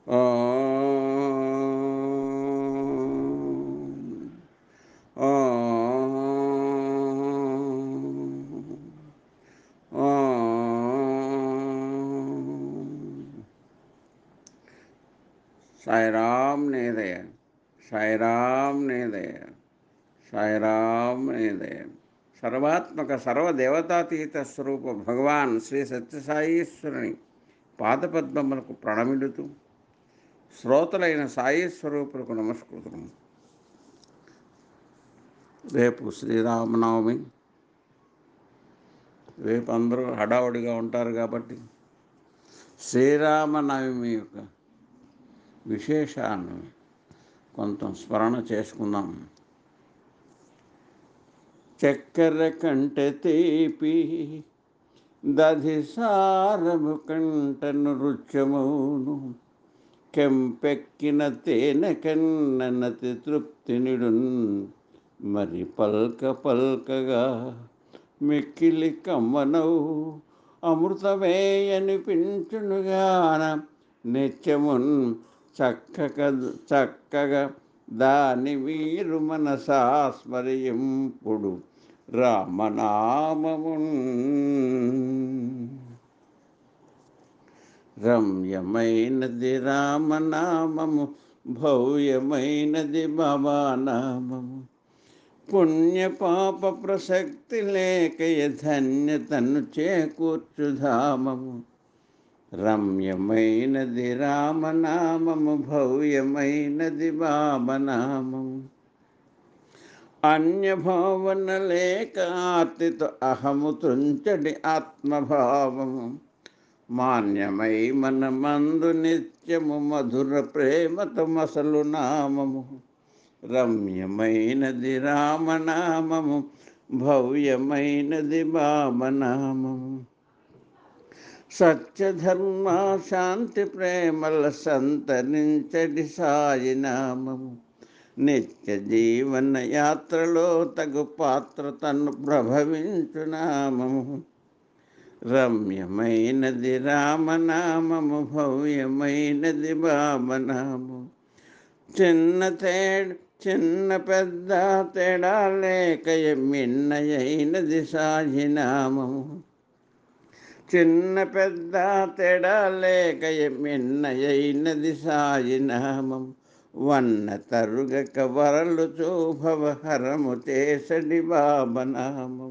సాయిరామ్ నేదయ సాయిరామ్ నేదయ సాయిరామ్ నేదయ సర్వాత్మక సర్వదేవతాతీత స్వరూప భగవాన్ శ్రీ సత్యసాయీశ్వరుని పాదపద్మములకు ప్రణమిడుతూ శ్రోతలైన సాయి స్వరూపులకు నమస్కృతం రేపు శ్రీరామనవమి రేపు అందరూ హడావుడిగా ఉంటారు కాబట్టి శ్రీరామనవమి యొక్క విశేషాన్ని కొంత స్మరణ చేసుకుందాం చక్కెర కంటే తీపి దధి సారము కంటను రుచమును కెంపెక్కిన తేనె కన్ననతి తృప్తి నిడున్ మరి పల్క పల్కగా మిక్కిలి కమ్మనవు అమృతమే అనిపించునుగాన నిత్యమున్ చక్కగా చక్కగా దాని వీరు మనసాస్మరింపుడు రామనామమున్ రమ్యమైనది రామనామము భవ్యమైనది బాబానామము పుణ్య పాప ప్రసక్తి లేకయ ధన్యతను చేకూర్చుధామము రమ్యమైనది రామనామము భవ్యమైనది బాబనామము అన్యభావన లేక ఆర్తితో అహము తుంచడి ఆత్మభావము మాన్యమై మన మందు నిత్యము మధుర ప్రేమతో మసలు నామము రమ్యమైనది రామనామము భవ్యమైనది బాబనామము సత్యధర్మ శాంతి ప్రేమల సంతరించడి సాయినామము నిత్య జీవన యాత్రలో తగు పాత్ర తను ప్రభవించు నామము రమ్యమైనది రామనామము భవ్యమైనది బాబనామము చిన్న తేడా చిన్న పెద్ద తేడా లేక మిన్నయైనది సాయినామము చిన్న పెద్ద తేడా లేక మిన్నయైనది సాయినామం వన్న తరుగక వరలు చూభవహరము చేసడి బాబనామము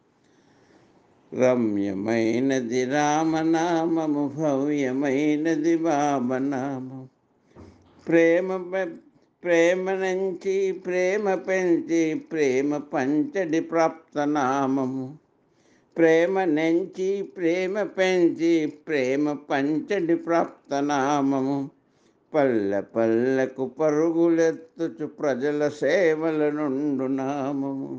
రమ్యమైనది రామనామము భవ్యమైనది బాబనామము ప్రేమ ప్రేమ నుంచి ప్రేమ పెంచి ప్రేమ పంచడి ప్రాప్తనామము ప్రేమ నెంచి ప్రేమ పెంచి ప్రేమ పంచడి ప్రాప్తనామము పల్లె పల్లెకు పరుగులెత్తుచు ప్రజల సేవల నుండు నామము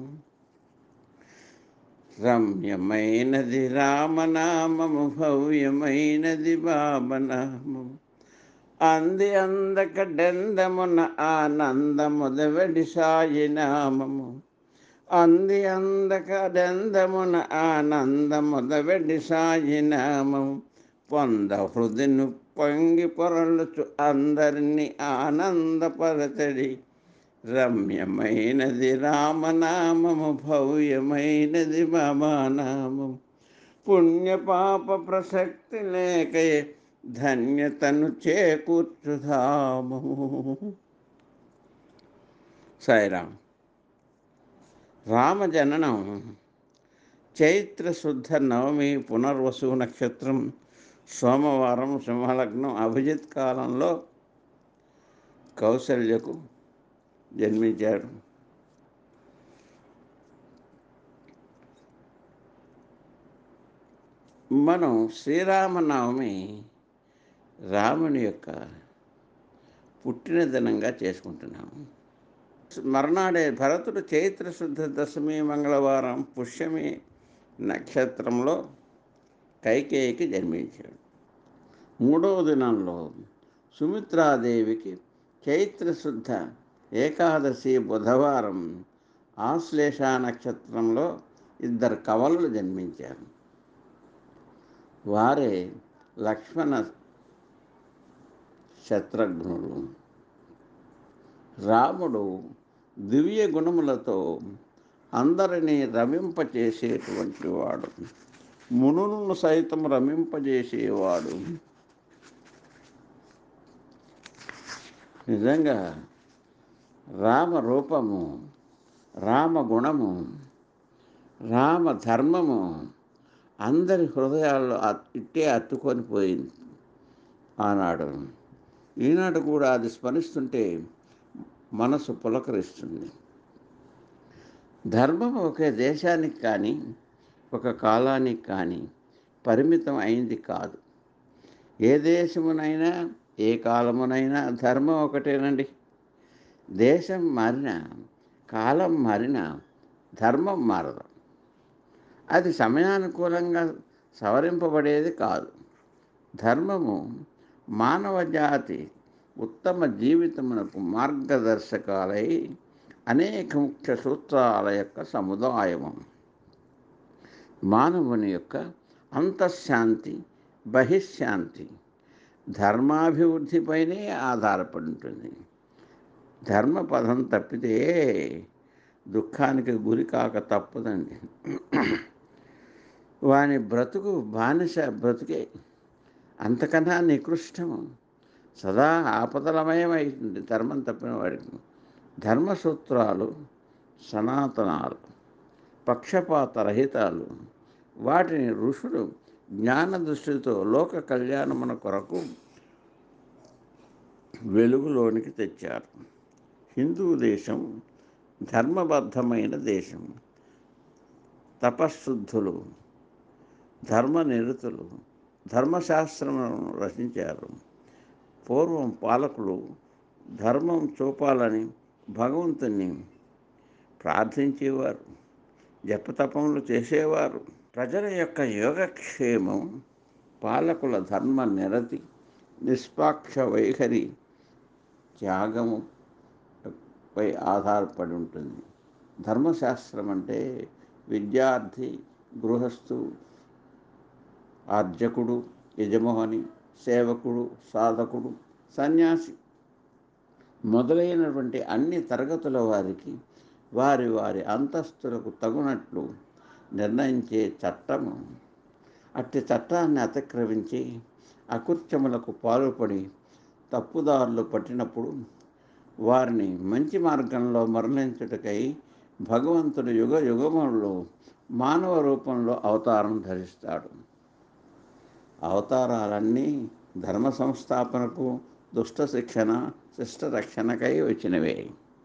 రమ్యమైనది రామనామము భవ్యమైనది బాబనామము అంది అందక డెందమున ఆనందముదవడి సాయి నామము అంది అందక డెందమున ఆనందముదవడి సాయి నామము పొంద హృదిను పొంగి పొరలుచు అందరినీ ఆనందపరచడి రమ్యమైనది రామనామము భవ్యమైనది బాబానామము పుణ్యపాప ప్రసక్తి లేకయే ధన్యతను చేకూర్చుధాము సాయిరామ్ రామజననం చైత్రశుద్ధ నవమి పునర్వసు నక్షత్రం సోమవారం సింహలగ్నం అభిజిత్ కాలంలో కౌశల్యకు జన్మించాడు మనం శ్రీరామనవమి రాముని యొక్క పుట్టిన దినంగా చేసుకుంటున్నాము మర్నాడే భరతుడు చైత్ర శుద్ధ దశమి మంగళవారం పుష్యమి నక్షత్రంలో కైకేయికి జన్మించాడు మూడవ దినంలో సుమిత్రాదేవికి చైత్ర శుద్ధ ఏకాదశి బుధవారం ఆశ్లేష నక్షత్రంలో ఇద్దరు కవలలు జన్మించారు వారే లక్ష్మణ శత్రుఘ్నుడు రాముడు దివ్య గుణములతో అందరినీ రమింపచేసేటువంటి వాడు మునులను సైతం రమింపజేసేవాడు నిజంగా రామ రూపము రామ గుణము రామ ధర్మము అందరి హృదయాల్లో అత్- ఇట్టే అత్తుకొని పోయింది ఆనాడు ఈనాడు కూడా అది స్మరిస్తుంటే మనసు పులకరిస్తుంది ధర్మం ఒకే దేశానికి కానీ ఒక కాలానికి కానీ పరిమితం అయింది కాదు ఏ దేశమునైనా ఏ కాలమునైనా ధర్మం ఒకటేనండి దేశం మారినా కాలం మారినా ధర్మం మారదు అది సమయానుకూలంగా సవరింపబడేది కాదు ధర్మము మానవ జాతి ఉత్తమ జీవితమునకు మార్గదర్శకాలై అనేక ముఖ్య సూత్రాల యొక్క సముదాయము మానవుని యొక్క అంతఃశాంతి బహిశ్శాంతి ధర్మాభివృద్ధిపైనే ఆధారపడి ఉంటుంది ధర్మ పదం తప్పితే దుఃఖానికి గురి కాక తప్పదండి వాని బ్రతుకు బానిస బ్రతుకే అంతకన్నా నికృష్టము సదా ఆపదలమయమైతుంది ధర్మం తప్పిన వాడికి ధర్మసూత్రాలు సనాతనాలు పక్షపాత రహితాలు వాటిని ఋషులు జ్ఞాన దృష్టితో లోక కళ్యాణమున కొరకు వెలుగులోనికి తెచ్చారు హిందూ దేశం ధర్మబద్ధమైన దేశం తపశుద్ధులు ధర్మనిరతులు ధర్మశాస్త్రములను రచించారు పూర్వం పాలకులు ధర్మం చూపాలని భగవంతుని ప్రార్థించేవారు జపతపములు చేసేవారు ప్రజల యొక్క యోగక్షేమం పాలకుల ధర్మ నిరతి నిష్పాక్ష వైఖరి త్యాగము పై ఆధారపడి ఉంటుంది ధర్మశాస్త్రం అంటే విద్యార్థి గృహస్థు ఆర్జకుడు యజమాని సేవకుడు సాధకుడు సన్యాసి మొదలైనటువంటి అన్ని తరగతుల వారికి వారి వారి అంతస్తులకు తగునట్లు నిర్ణయించే చట్టము అట్టి చట్టాన్ని అతిక్రమించి అకృత్యములకు పాల్పడి తప్పుదారులు పట్టినప్పుడు వారిని మంచి మార్గంలో మరణించుటకై భగవంతుడు యుగ యుగములలో మానవ రూపంలో అవతారం ధరిస్తాడు అవతారాలన్నీ ధర్మ సంస్థాపనకు దుష్ట శిక్షణ శిష్ట రక్షణకై వచ్చినవే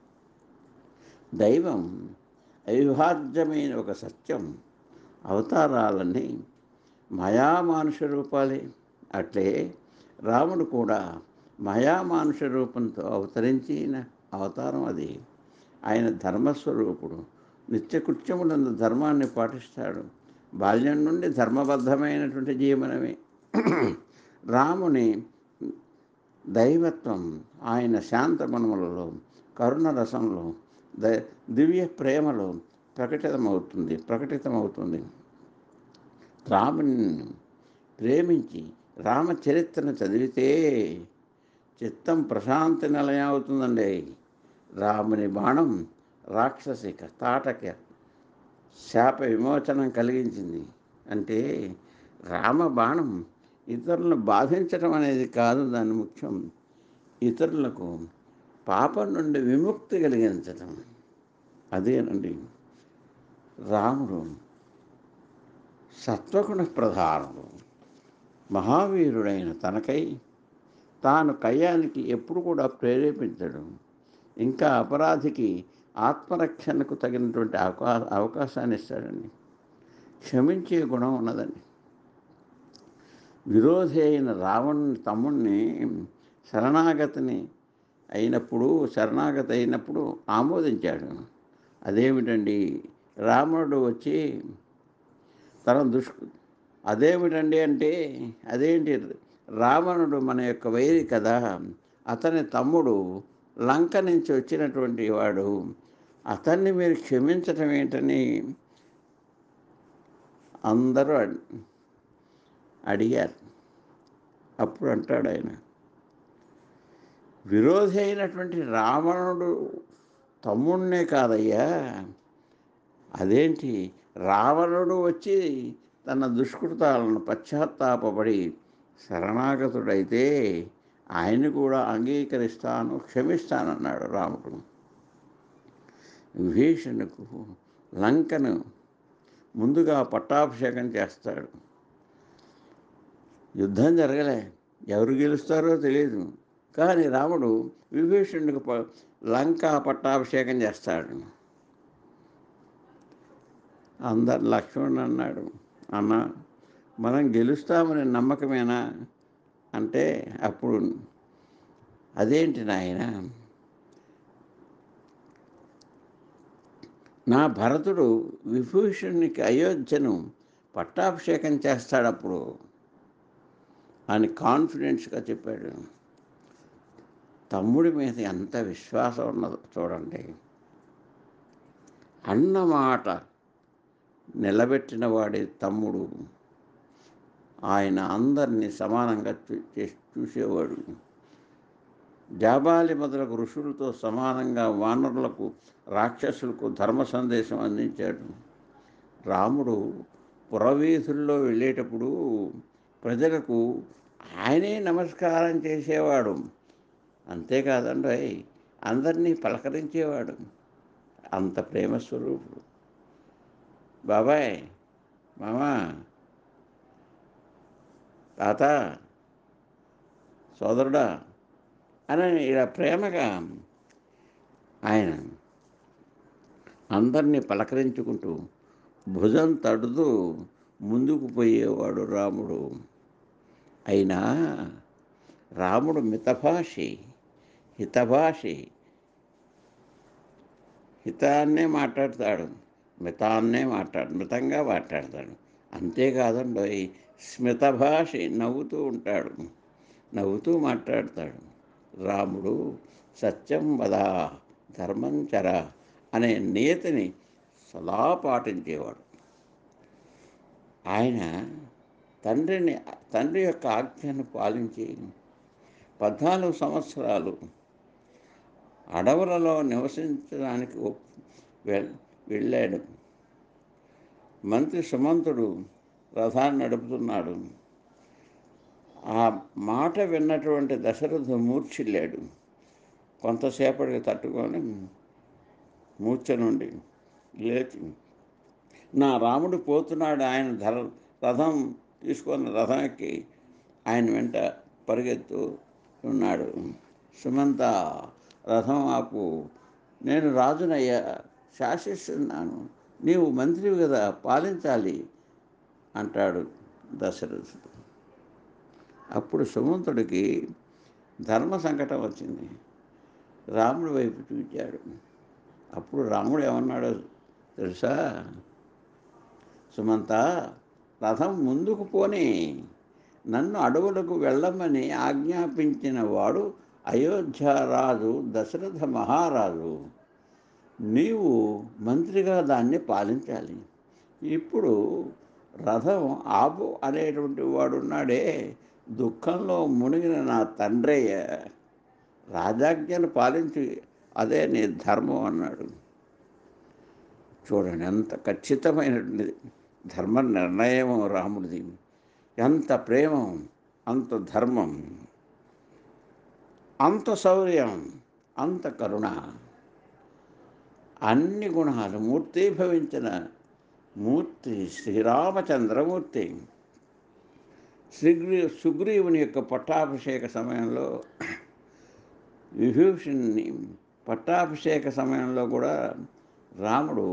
దైవం అవిభాజ్యమైన ఒక సత్యం అవతారాలన్నీ మయామానుష రూపాలే అట్లే రాముడు కూడా మయామానుష రూపంతో అవతరించిన అవతారం అది ఆయన ధర్మస్వరూపుడు నిత్యకృత్యములందు ధర్మాన్ని పాటిస్తాడు బాల్యం నుండి ధర్మబద్ధమైనటువంటి జీవనమే రాముని దైవత్వం ఆయన శాంతమనములలో కరుణ రసంలో ద దివ్య ప్రేమలో ప్రకటితమవుతుంది ప్రకటితమవుతుంది రాముని ప్రేమించి రామచరిత్రను చదివితే చిత్తం ప్రశాంతి నిలయం అవుతుందండి రాముని బాణం రాక్షసి తాటక శాప విమోచనం కలిగించింది అంటే రామ బాణం ఇతరులను బాధించడం అనేది కాదు దాని ముఖ్యం ఇతరులకు పాపం నుండి విముక్తి కలిగించడం అదేనండి రాముడు సత్వగుణ ప్రధానుడు మహావీరుడైన తనకై తాను కయ్యానికి ఎప్పుడు కూడా ప్రేరేపించడు ఇంకా అపరాధికి ఆత్మరక్షణకు తగినటువంటి అవకా అవకాశాన్ని ఇస్తాడండి క్షమించే గుణం ఉన్నదండి విరోధి అయిన రావణుని తమ్ముణ్ణి శరణాగతిని అయినప్పుడు శరణాగతి అయినప్పుడు ఆమోదించాడు అదేమిటండి రావణుడు వచ్చి తన దుష్ అదేమిటండి అంటే అదేంటి రావణుడు మన యొక్క వైరి కదా అతని తమ్ముడు లంక నుంచి వచ్చినటువంటి వాడు అతన్ని మీరు క్షమించటం ఏంటని అందరూ అడిగారు అప్పుడు అంటాడు ఆయన విరోధి అయినటువంటి రావణుడు తమ్ముడినే కాదయ్యా అదేంటి రావణుడు వచ్చి తన దుష్కృతాలను పశ్చాత్తాపడి శరణాగతుడైతే ఆయన కూడా అంగీకరిస్తాను క్షమిస్తానన్నాడు రాముడు విభీషణుకు లంకను ముందుగా పట్టాభిషేకం చేస్తాడు యుద్ధం జరగలే ఎవరు గెలుస్తారో తెలియదు కానీ రాముడు విభీషణుడికి ప- లంక పట్టాభిషేకం చేస్తాడు అందరు లక్ష్మణుడు అన్నాడు అన్న మనం గెలుస్తామని నమ్మకమేనా అంటే అప్పుడు అదేంటి నాయన నా భరతుడు విభూషణునికి అయోధ్యను పట్టాభిషేకం చేస్తాడప్పుడు అని కాన్ఫిడెన్స్గా చెప్పాడు తమ్ముడి మీద ఎంత విశ్వాసం ఉన్నదో చూడండి అన్నమాట నిలబెట్టిన వాడి తమ్ముడు ఆయన అందరినీ సమానంగా చూ- చే- చూసేవాడు జాబాలి మొదలగు ఋషులతో సమానంగా వానరులకు రాక్షసులకు ధర్మ సందేశం అందించాడు రాముడు పురవీధుల్లో వెళ్ళేటప్పుడు ప్రజలకు ఆయనే నమస్కారం చేసేవాడు అంతేకాదండి అందరినీ పలకరించేవాడు అంత ప్రేమ స్వరూపుడు బాబాయ్ మామా తాత సోదరుడా అని ఇలా ప్రేమగా ఆయన అందరినీ పలకరించుకుంటూ భుజం తడుతూ ముందుకు పోయేవాడు రాముడు అయినా రాముడు మితభాషి హితభాషి హితాన్నే మాట్లాడతాడు మితాన్నే మాట్లాడు మితంగా మాట్లాడతాడు అంతేకాదండి స్మిత భాషి నవ్వుతూ ఉంటాడు నవ్వుతూ మాట్లాడతాడు రాముడు సత్యం వద ధర్మం చర అనే నీతిని సదా పాటించేవాడు ఆయన తండ్రిని తండ్రి యొక్క ఆజ్ఞను పాలించి పద్నాలుగు సంవత్సరాలు అడవులలో నివసించడానికి ఒప్- వెల్- వెళ్ళాడు మంత్రి సుమంతుడు రథాన్ని నడుపుతున్నాడు ఆ మాట విన్నటువంటి దశరథు మూర్ఛిల్లాడు కొంతసేపటికి తట్టుకొని మూర్ఛ నుండి లేచి నా రాముడు పోతున్నాడు ఆయన ధర రథం తీసుకొని రథం ఎక్కి ఆయన వెంట పరిగెత్తు ఉన్నాడు సుమంత రథం ఆపు నేను రాజునయ్యా శాసిస్తున్నాను నీవు మంత్రివి కదా పాలించాలి అంటాడు దశరథుడు అప్పుడు సుమంతుడికి ధర్మ సంకటం వచ్చింది రాముడి వైపు చూచాడు అప్పుడు రాముడు ఏమన్నాడో తెలుసా సుమంత రథం ముందుకు పోని నన్ను అడవులకు వెళ్ళమని ఆజ్ఞాపించిన వాడు అయోధ్యారాజు దశరథ మహారాజు నీవు మంత్రిగా దాన్ని పాలించాలి ఇప్పుడు రథం ఆపు అనేటువంటి వాడున్నాడే దుఃఖంలో మునిగిన నా తండ్రయ్య రాజాజ్ఞను పాలించి అదే నీ ధర్మం అన్నాడు చూడండి ఎంత ఖచ్చితమైనటువంటి ధర్మ నిర్ణయం రాముడిది ఎంత ప్రేమ అంత ధర్మం అంత శౌర్యం అంత కరుణ అన్ని గుణాలు మూర్తీభవించిన మూర్తి శ్రీరామచంద్రమూర్తి శ్రీగ్రీ సుగ్రీవుని యొక్క పట్టాభిషేక సమయంలో విభూషణ్ణి పట్టాభిషేక సమయంలో కూడా రాముడు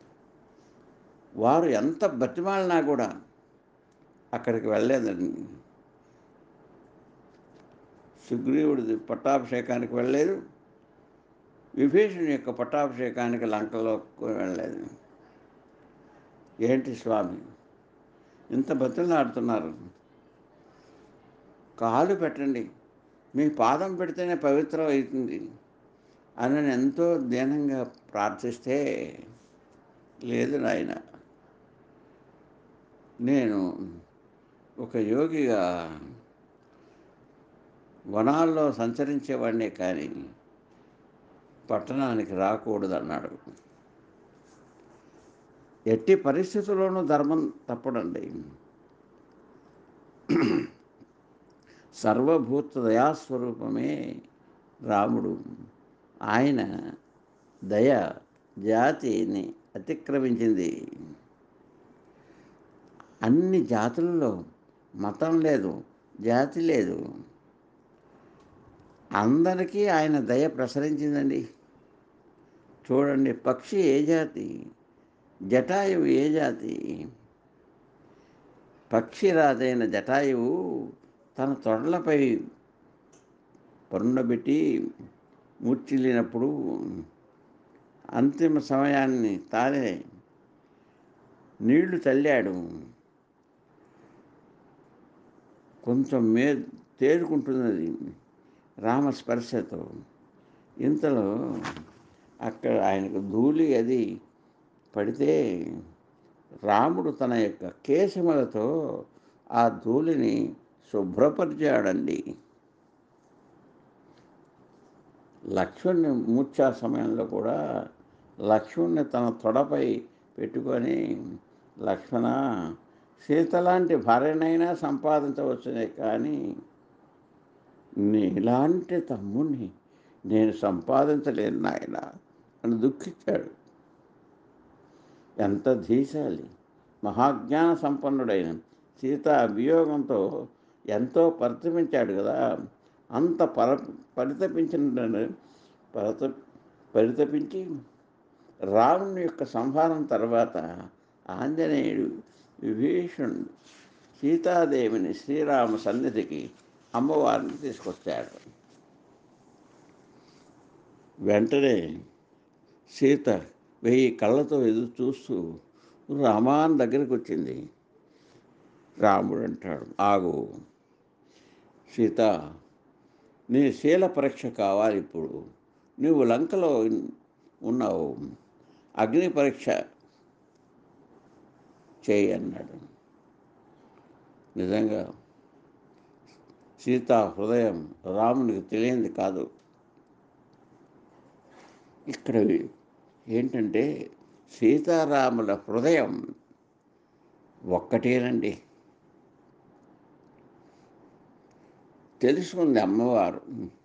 వారు ఎంత బతిమాలినా కూడా అక్కడికి వెళ్ళలేదండి సుగ్రీవుడి పట్టాభిషేకానికి వెళ్ళలేదు విభీషణుని యొక్క పట్టాభిషేకానికి లంకలో వెళ్ళలేదు ఏంటి స్వామి ఇంత బతులాడుతున్నారు కాలు పెట్టండి మీ పాదం పెడితేనే పవిత్రం అవుతుంది అని నేను ఎంతో దీనంగా ప్రార్థిస్తే లేదు నాయన నేను ఒక యోగిగా వనాల్లో సంచరించేవాడినే కానీ పట్టణానికి రాకూడదన్నాడు ఎట్టి పరిస్థితుల్లోనూ ధర్మం తప్పడండి సర్వభూత దయాస్వరూపమే రాముడు ఆయన దయ జాతిని అతిక్రమించింది అన్ని జాతులలో మతం లేదు జాతి లేదు అందరికీ ఆయన దయ ప్రసరించిందండి చూడండి పక్షి ఏ జాతి జటాయువు ఏ జాతి పక్షి రాజైన జటాయువు తన తొడలపై పొండబెట్టి మూర్చిల్లినప్పుడు అంతిమ సమయాన్ని తానే నీళ్లు చల్లాడు కొంచెం మే తేరుకుంటున్నది రామస్పర్శతో ఇంతలో అక్కడ ఆయనకు ధూళి అది పడితే రాముడు తన యొక్క కేశములతో ఆ ధూళిని శుభ్రపరిచాడండి లక్ష్మణ్ణి మూర్ఛా సమయంలో కూడా లక్ష్మణ్ణి తన తొడపై పెట్టుకొని లక్ష్మణ సీత లాంటి భార్యనైనా సంపాదించవచ్చునే కానీ నీలాంటి తమ్ముణ్ణి నేను సంపాదించలేను నాయన అని దుఃఖించాడు ఎంత ధీశాలి మహాజ్ఞాన సంపన్నుడైన సీత వియోగంతో ఎంతో పరితపించాడు కదా అంత పర పరితపించిన పరత పరితపించి రావణుని యొక్క సంహారం తర్వాత ఆంజనేయుడు విభీషణుడు సీతాదేవిని శ్రీరామ సన్నిధికి అమ్మవారిని తీసుకొచ్చాడు వెంటనే సీత వెయ్యి కళ్ళతో ఎదురు చూస్తూ రామాన్ దగ్గరికి వచ్చింది రాముడు అంటాడు ఆగు సీత నీ శీల పరీక్ష కావాలి ఇప్పుడు నువ్వు లంకలో ఉన్నావు అగ్ని పరీక్ష చేయి అన్నాడు నిజంగా సీతా హృదయం రామునికి తెలియంది కాదు ఇక్కడ ఏంటంటే సీతారాముల హృదయం ఒక్కటేనండి తెలుసుకుంది అమ్మవారు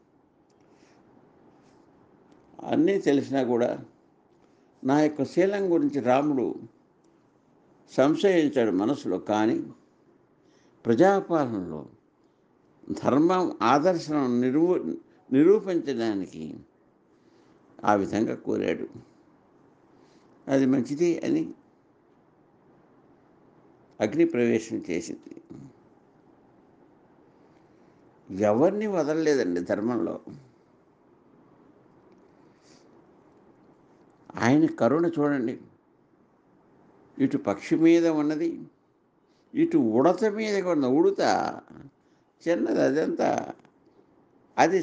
అన్నీ తెలిసినా కూడా నా యొక్క శీలం గురించి రాముడు సంశయించాడు మనసులో కానీ ప్రజాపాలనలో ధర్మం ఆదర్శం నిరూ నిరూపించడానికి ఆ విధంగా కోరాడు అది మంచిది అని అగ్ని ప్రవేశం చేసింది ఎవరిని వదలలేదండి ధర్మంలో ఆయన కరుణ చూడండి ఇటు పక్షి మీద ఉన్నది ఇటు ఉడత మీద ఉన్న ఉడత చిన్నది అదంతా అది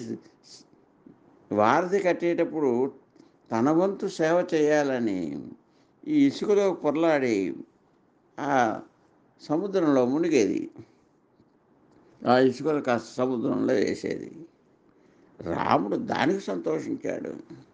వారధి కట్టేటప్పుడు తన వంతు సేవ చేయాలని ఈ ఇసుకలో పొరలాడి ఆ సముద్రంలో మునిగేది ఆ ఇసుకలు కాస్త సముద్రంలో వేసేది రాముడు దానికి సంతోషించాడు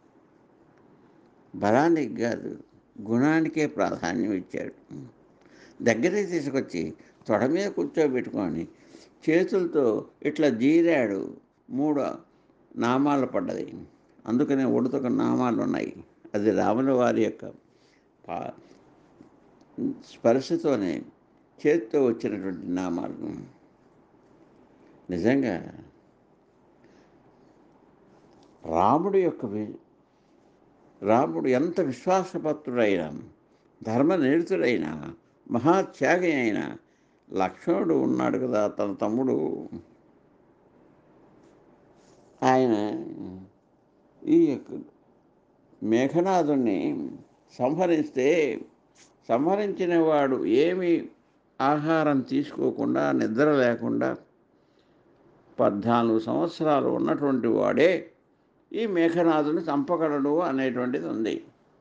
బలానికి కాదు గుణానికే ప్రాధాన్యం ఇచ్చాడు దగ్గరికి తీసుకొచ్చి తొడ మీద కూర్చోబెట్టుకొని చేతులతో ఇట్లా జీరాడు మూడు నామాలు పడ్డది అందుకనే ఉడతకు నామాలు ఉన్నాయి అది రాముల వారి యొక్క పా స్పర్శతోనే చేతితో వచ్చినటువంటి నామాలు నిజంగా రాముడు యొక్క వి- రాముడు ఎంత విశ్వాసపత్రుడైన ధర్మనిరతుడైన మహాత్యాగి అయిన లక్ష్మణుడు ఉన్నాడు కదా తన తమ్ముడు ఆయన ఈ యొక్క మేఘనాథుణ్ణి సంహరిస్తే సంహరించిన వాడు ఏమి ఆహారం తీసుకోకుండా నిద్ర లేకుండా పద్నాలుగు సంవత్సరాలు ఉన్నటువంటి వాడే ఈ మేఘనాథుని చంపగలడు అనేటువంటిది ఉంది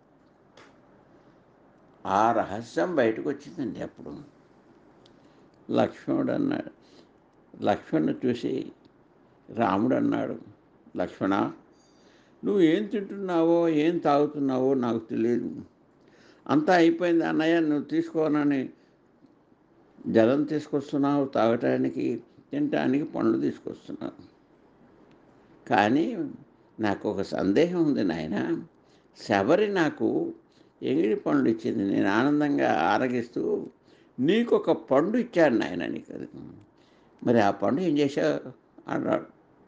ఆ రహస్యం బయటకు వచ్చిందండి అప్పుడు లక్ష్మణుడు అన్నాడు లక్ష్మణుడు చూసి రాముడు అన్నాడు లక్ష్మణ నువ్వు ఏం తింటున్నావో ఏం తాగుతున్నావో నాకు తెలియదు అంతా అయిపోయింది అన్నయ్య నువ్వు తీసుకోనని జలం తీసుకొస్తున్నావు తాగటానికి తినటానికి పండ్లు తీసుకొస్తున్నావు కానీ నాకు ఒక సందేహం ఉంది నాయన శబరి నాకు ఎంగిడి పండ్లు ఇచ్చింది నేను ఆనందంగా ఆరగిస్తూ నీకు ఒక పండు ఇచ్చాను నాయన నీకు అది మరి ఆ పండు ఏం చేశావు అన్నాడు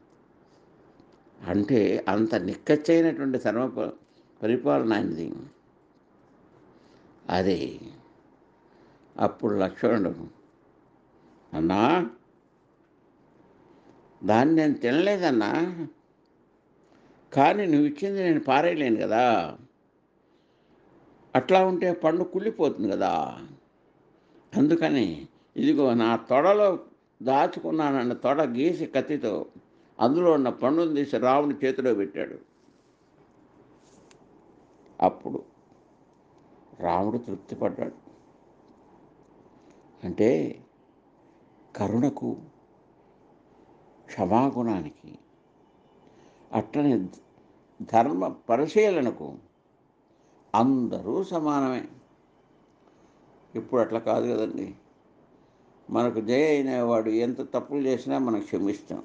అంటే అంత నిక్కచ్చైనటువంటి ధర్మ ప- పరిపాలన ఆయనది అదే అప్పుడు లక్ష్మణుడు అన్నా దాన్ని నేను తినలేదన్నా కానీ నువ్వు ఇచ్చింది నేను పారేయలేను కదా అట్లా ఉంటే పండు కుళ్ళిపోతుంది కదా అందుకని ఇదిగో నా తొడలో దాచుకున్నానన్న తొడ గీసి కత్తితో అందులో ఉన్న పండును తీసి రాముని చేతిలో పెట్టాడు అప్పుడు రాముడు తృప్తిపడ్డాడు అంటే కరుణకు క్షమాగుణానికి అట్లనే ధర్మ పరిశీలనకు అందరూ సమానమే ఇప్పుడు అట్లా కాదు కదండి మనకు జయ అయిన వాడు ఎంత తప్పులు చేసినా మనం క్షమిస్తాం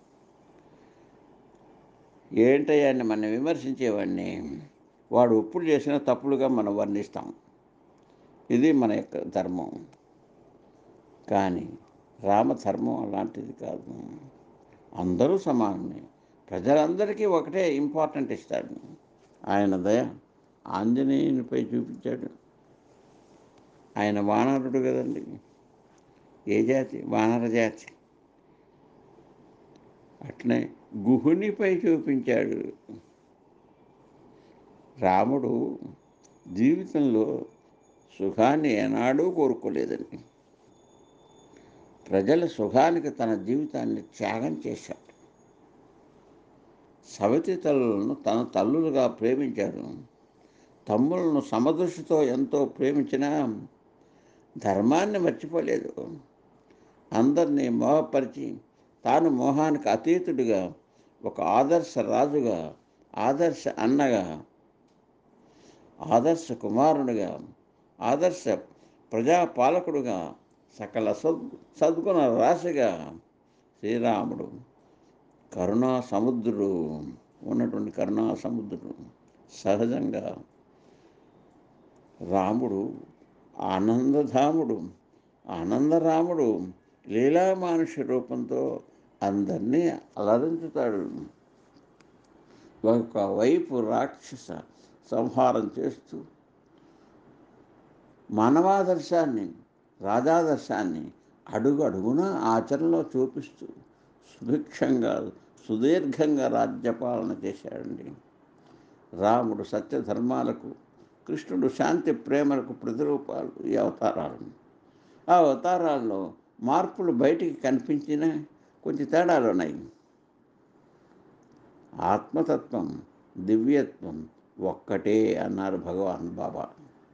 ఏంటయ్యా అని మనం విమర్శించేవాడిని వాడు ఒప్పుడు చేసిన తప్పులుగా మనం వర్ణిస్తాం ఇది మన యొక్క ధర్మం కానీ రామధర్మం అలాంటిది కాదు అందరూ సమానమే ప్రజలందరికీ ఒకటే ఇంపార్టెంట్ ఇస్తాడు ఆయన దయ ఆంజనేయునిపై చూపించాడు ఆయన వానరుడు కదండి ఏ జాతి వానర జాతి అట్లనే గుహునిపై చూపించాడు రాముడు జీవితంలో సుఖాన్ని ఏనాడూ కోరుకోలేదండి ప్రజల సుఖానికి తన జీవితాన్ని త్యాగం చేశాడు సవతి తల్లులను తన తల్లులుగా ప్రేమించాడు తమ్ములను సమదృష్టితో ఎంతో ప్రేమించినా ధర్మాన్ని మర్చిపోలేదు అందరినీ మోహపరిచి తాను మోహానికి అతీతుడిగా ఒక ఆదర్శ రాజుగా ఆదర్శ అన్నగా ఆదర్శ కుమారునిగా ఆదర్శ ప్రజాపాలకుడుగా సకల సద్ సద్గుణ రాశిగా శ్రీరాముడు కరుణా సముద్రుడు ఉన్నటువంటి కరుణా సముద్రుడు సహజంగా రాముడు ఆనందధాముడు ఆనందరాముడు లీలామానుష రూపంతో అందరినీ అలరించుతాడు ఒకవైపు రాక్షస సంహారం చేస్తూ మానవాదర్శాన్ని రాజాదర్శాన్ని అడుగు అడుగున ఆచరణలో చూపిస్తూ సుభిక్షంగా సుదీర్ఘంగా రాజ్యపాలన చేశాడండి రాముడు సత్యధర్మాలకు కృష్ణుడు శాంతి ప్రేమలకు ప్రతిరూపాలు ఈ అవతారాలు ఆ అవతారాల్లో మార్పులు బయటికి కనిపించిన కొంచెం తేడాలు ఉన్నాయి ఆత్మతత్వం దివ్యత్వం ఒక్కటే అన్నారు భగవాన్ బాబా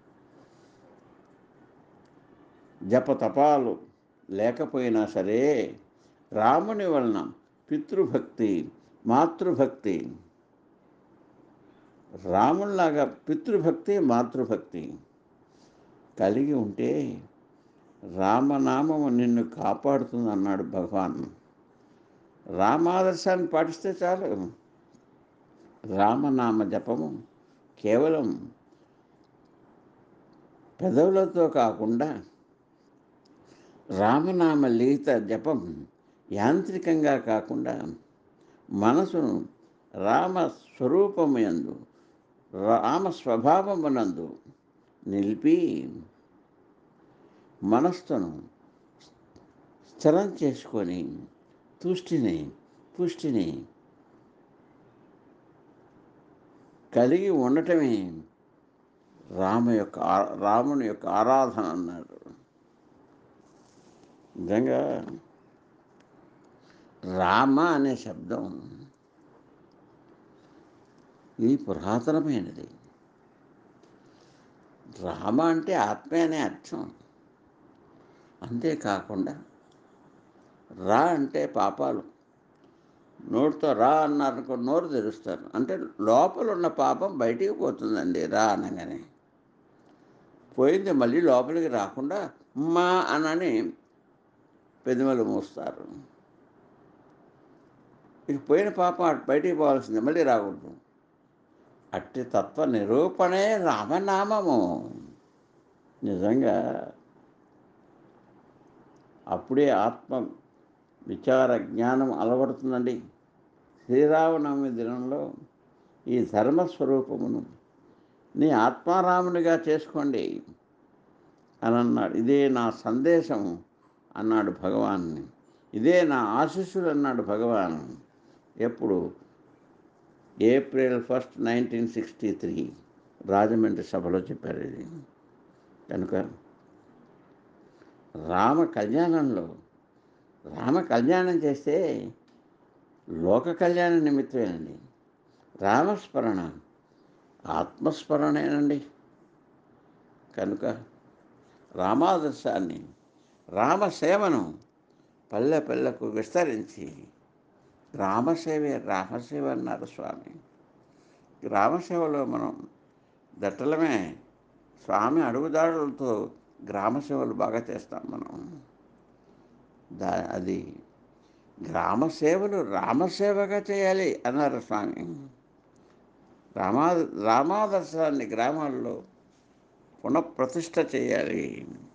జపతపాలు లేకపోయినా సరే రాముని వలన పితృభక్తి మాతృభక్తి రాముల్లాగా పితృభక్తి మాతృభక్తి కలిగి ఉంటే రామనామము నిన్ను కాపాడుతుంది అన్నాడు భగవాన్ రామాదర్శాన్ని పాటిస్తే చాలు రామనామ జపము కేవలం పెదవులతో కాకుండా రామనామ లిఖిత జపం యాంత్రికంగా కాకుండా మనసును రామ స్వరూపమునందు రామ స్వభావమునందు నిలిపి మనస్సును స్థిరం చేసుకొని తుష్టిని పుష్టిని కలిగి ఉండటమే రామ యొక్క ఆ- రాముని యొక్క ఆరాధన అన్నాడు నిజంగా రామ అనే శబ్దం ఇది పురాతనమైనది రామ అంటే ఆత్మ అనే అర్థం అంతేకాకుండా రా అంటే పాపాలు నోటితో రా అన్నారనుకో నోరు తెరుస్తారు అంటే లోపల ఉన్న పాపం బయటికి పోతుందండి రా అనగానే పోయింది మళ్ళీ లోపలికి రాకుండా మా అనని పెదమలు మూస్తారు ఇక పోయిన పాపం అటు బయటికి పోవాల్సిందే మళ్ళీ రాకూడదు అట్టి తత్వ నిరూపణే రామనామము నిజంగా అప్పుడే ఆత్మ విచార జ్ఞానం అలవడుతుందండి శ్రీరామనవమి దినంలో ఈ ధర్మస్వరూపమును నీ ఆత్మారామునిగా చేసుకోండి అని అన్నాడు ఇదే నా సందేశం అన్నాడు భగవాన్ని ఇదే నా ఆశీస్సులు అన్నాడు భగవాన్ ఎప్పుడు April first nineteen sixty three Rajahmundry సభలో చెప్పారు ఇది కనుక రామ కళ్యాణంలో రామ కళ్యాణం చేస్తే లోక కళ్యాణ నిమిత్తమేనండి రామస్మరణ ఆత్మస్మరణేనండి కనుక రామాదర్శాన్ని రామసేవను పల్లె పల్లెకు విస్తరించి రామసేవే రామసేవ అన్నారు స్వామి గ్రామసేవలో మనం దట్టలమే స్వామి అడుగుదాడులతో గ్రామ సేవలు బాగా చేస్తాం మనం దా అది గ్రామ సేవలు రామసేవగా చేయాలి అన్నారు స్వామి రామా రామాదర్శాన్ని గ్రామాల్లో పునఃప్రతిష్ఠ చేయాలి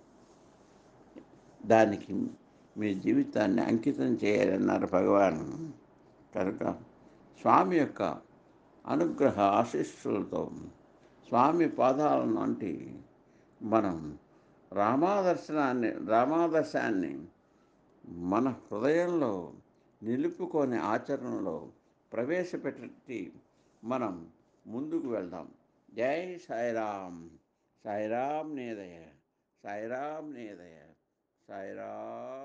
దానికి మీ జీవితాన్ని అంకితం చేయాలన్నారు భగవాన్ కనుక స్వామి యొక్క అనుగ్రహ ఆశీస్సులతో స్వామి పాదాలను అంటే మనం రామాదర్శనాన్ని రామాదర్శాన్ని మన హృదయంలో నిలుపుకొని ఆచరణలో ప్రవేశపెట్టి మనం ముందుకు వెళ్దాం జై సాయిరామ్ సాయిరామ్ నేదయ సాయిరామ్ నేదయ సాయిరామ్